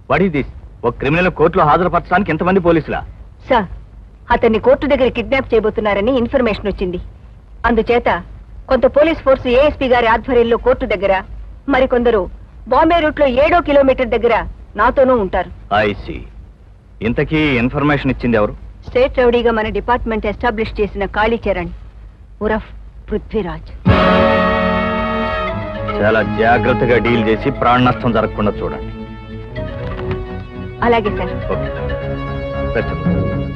What is this ఒక criminal కోర్టులో హాజరుపరచడానికి ఎంతమంది పోలీసులా సార్ అతన్ని కోర్టు దగ్గర కిడ్నాప్ చేయబోతున్నారని ఇన్ఫర్మేషన్ వచ్చింది అందుచేత కొంత పోలీస్ ఫోర్స్ ఏఎస్పీ గారి ఆధ్వర్యంలో కోర్టు దగ్గర మరికొందరు బాంబే రూట్ లో ఏడో కిలోమీటర్ దగ్గర నాతోనూ ఉంటారు ఐసి ఇంతకీ ఇన్ఫర్మేషన్ ఇచ్చింది ఎవరు స్టేట్ రౌడీగా మన డిపార్ట్మెంట్ ఎస్టాబ్లిష్ చేసిన కాళీచరణ్ ఉరఫ్ పృథ్వీరాజ్ చాలా జాగ్రత్తగా డీల్ చేసి ప్రాణ నష్టం జరగకుండా చూడండి అలాగే sir okay Best of luck.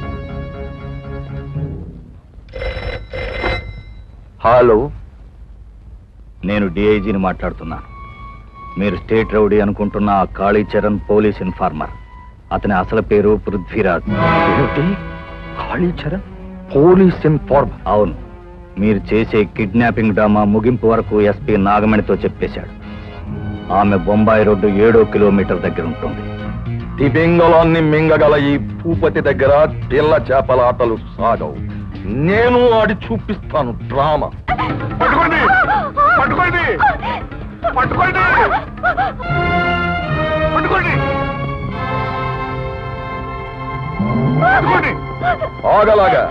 Hello నేను డిఐజీని మాట్లాడుతున్నాను మీరు స్టేట్ రౌడీ అనుకుంటున్న ఆ కాళీచరణ్ పోలీస్ ఇన్ఫార్మర్ అతని అసలు పేరు పృథ్వీరాజ్ ఏమిటి కాళీచరణ్ పోలీస్ ఇన్ఫార్మర్ అవును మీరు చేసే కిడ్నాపింగ్ డ్రామా ముగింపు వరకు ఎస్పీ నాగమణితో చెప్పేశాడు ఆమె బొంబాయి రోడ్డు ఏడో కిలోమీటర్ దగ్గర ఉంటుంది తిమింగళాన్ని మింగగల ఈ భూపతి దగ్గర పిల్ల చేపల ఆటలు సాగవు నేను ఆడి చూపిస్తాను డ్రామా పట్టుకోండి పట్టుకోండి పట్టుకోండి పట్టుకోండి పట్టుకోండి ఆగలాగా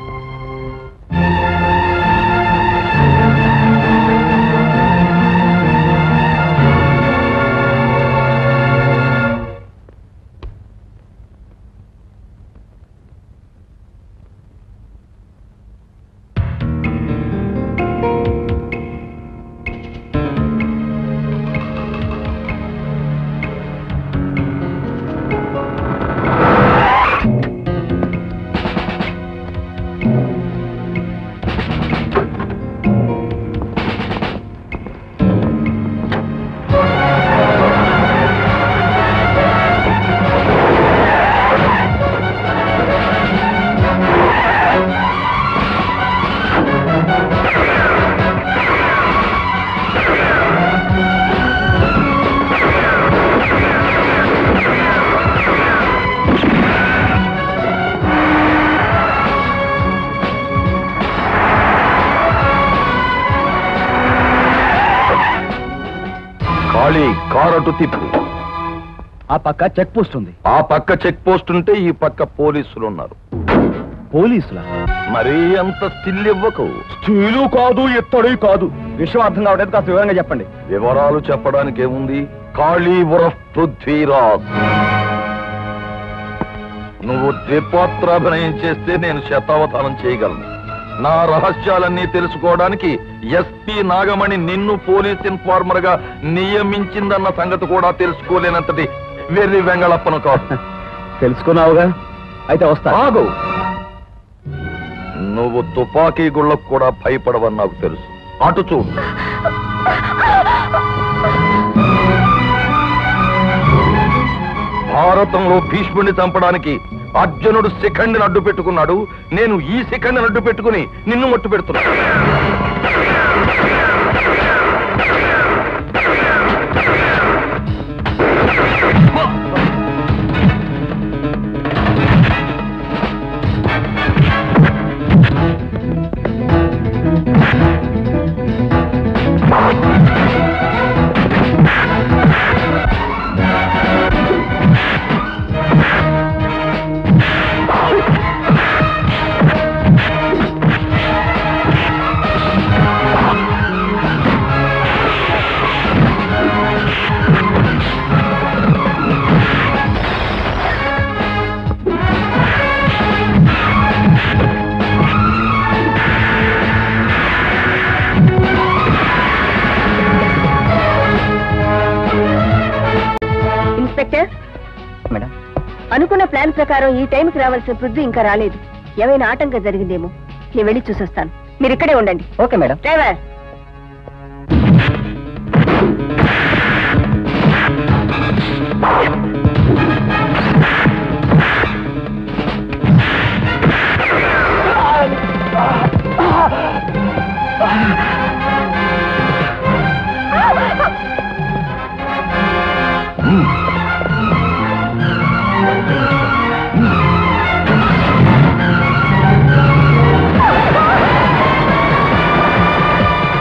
ఖాళీ కారటు తిప్పు ఆ పక్క చెక్ పోస్ట్ ఉంది ఆ పక్క చెక్ పోస్ట్ ఉంటే ఈ పక్క పోలీసులు ఉన్నారు పోలీసులా మరీ అంత స్టిల్ ఇవ్వకు స్టీలు కాదు ఇత్తడి కాదు విషయం అర్థం కావడానికి కాస్త వివరంగా చెప్పండి వివరాలు చెప్పడానికి ఏముంది ఖాళీ ఉరఫ్ పృథ్వీరాజ్ నువ్వు ద్విపాత్రాభినయం చేస్తే నేను శతావధానం చేయగలను నా రహస్యాలన్నీ తెలుసుకోవడానికి ఎస్పీ నాగమణి నిన్ను పోలీస్ ఇన్ఫార్మర్ గా నియమించిందన్న సంగతి కూడా తెలుసుకోలేనంతటి వెర్రి వెంగళప్పను కాదు తెలుసుకున్నావుగా అయితే వస్తా ఆగు నువ్వు తుపాకీ గుళ్ళకు కూడా భయపడవని నాకు తెలుసు అటు చూడు భారతంలో భీష్ముడిని చంపడానికి అర్జునుడు శిఖండిని అడ్డు పెట్టుకున్నాడు నేను ఈ శిఖండిని అడ్డు పెట్టుకుని నిన్ను మట్టు పెడుతున్నా ఇన్స్పెక్టర్ మేడం అనుకున్న ప్లాన్ ప్రకారం ఈ టైంకి రావాల్సిన పృథ్వీ ఇంకా రాలేదు ఏమైనా ఆటంకం జరిగిందేమో నేను వెళ్ళి చూసొస్తాను మీరు ఇక్కడే ఉండండి ఓకే మేడం డ్రైవర్ ఆ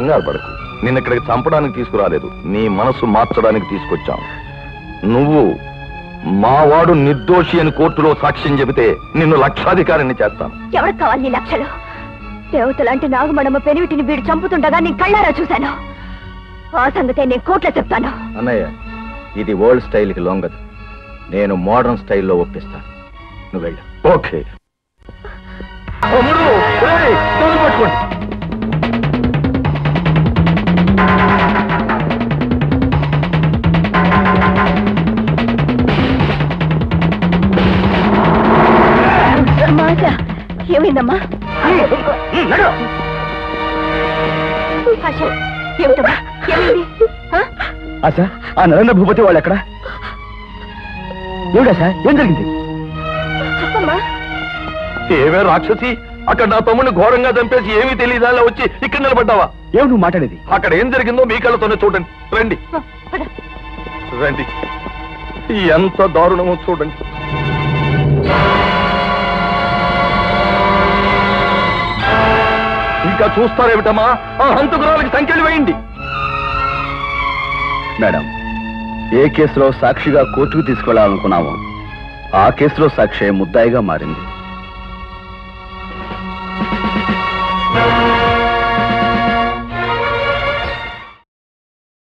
కంగారు పడకు నిన్న ఇక్కడికి చంపడానికి తీసుకురాలేదు నీ మనసు మార్చడానికి తీసుకొచ్చాం నువ్వు మావాడు నిర్దోషి అని కోర్టులో సాక్ష్యం చెబితే నిన్ను లక్షాధికారిని చేస్తాను ఎవరికి కావాలి నీ లక్షలు దేవతలాంటి నాగమణమ్మ పెనివిటిని వీడు చంపుతుండగా నేను కళ్ళారా చూశాను ఆ సంగతే నేను కోర్టులో చెప్తాను అన్నయ్య ఇది ఓల్డ్ స్టైల్కి లొంగదు నేను మోడర్న్ స్టైల్లో ఒప్పిస్తాను నువ్వు వెళ్ళు ఓకే తమ్ముడు ఏయ్, చేతులు పట్టుకోండి మాజా ఏమైందమ్మా ఆశ, ఏమిటమ్మా ఏమైంది ఆ? ఆశా ఆ నరేంద్ర భూపతి వాళ్ళు ఎక్కడ ఏమిటా సార్ ఏం జరిగింది చెప్పమ్మా ఏమే రాక్షసి అక్కడ నా తమ్ముడిని ఘోరంగా చంపేసి ఏమీ తెలియదా వచ్చి ఇక్కడ నిలబడ్డావా ఏమి నువ్వు మాట్లాడేది అక్కడ ఏం జరిగిందో మీ కళ్ళతోనే చూడండి రండి ఆ, పద. రండి ఎంత దారుణమో చూడండి ఇంకా చూస్తారేమిటమ్మా ఆ హంతకురాలకి సంఖ్యలు వేయండి మేడం ఏ కేసులో సాక్షిగా కోర్టుకు తీసుకెళ్లాలనుకున్నామో ఆ కేసులో సాక్షి ముద్దాయిగా మారింది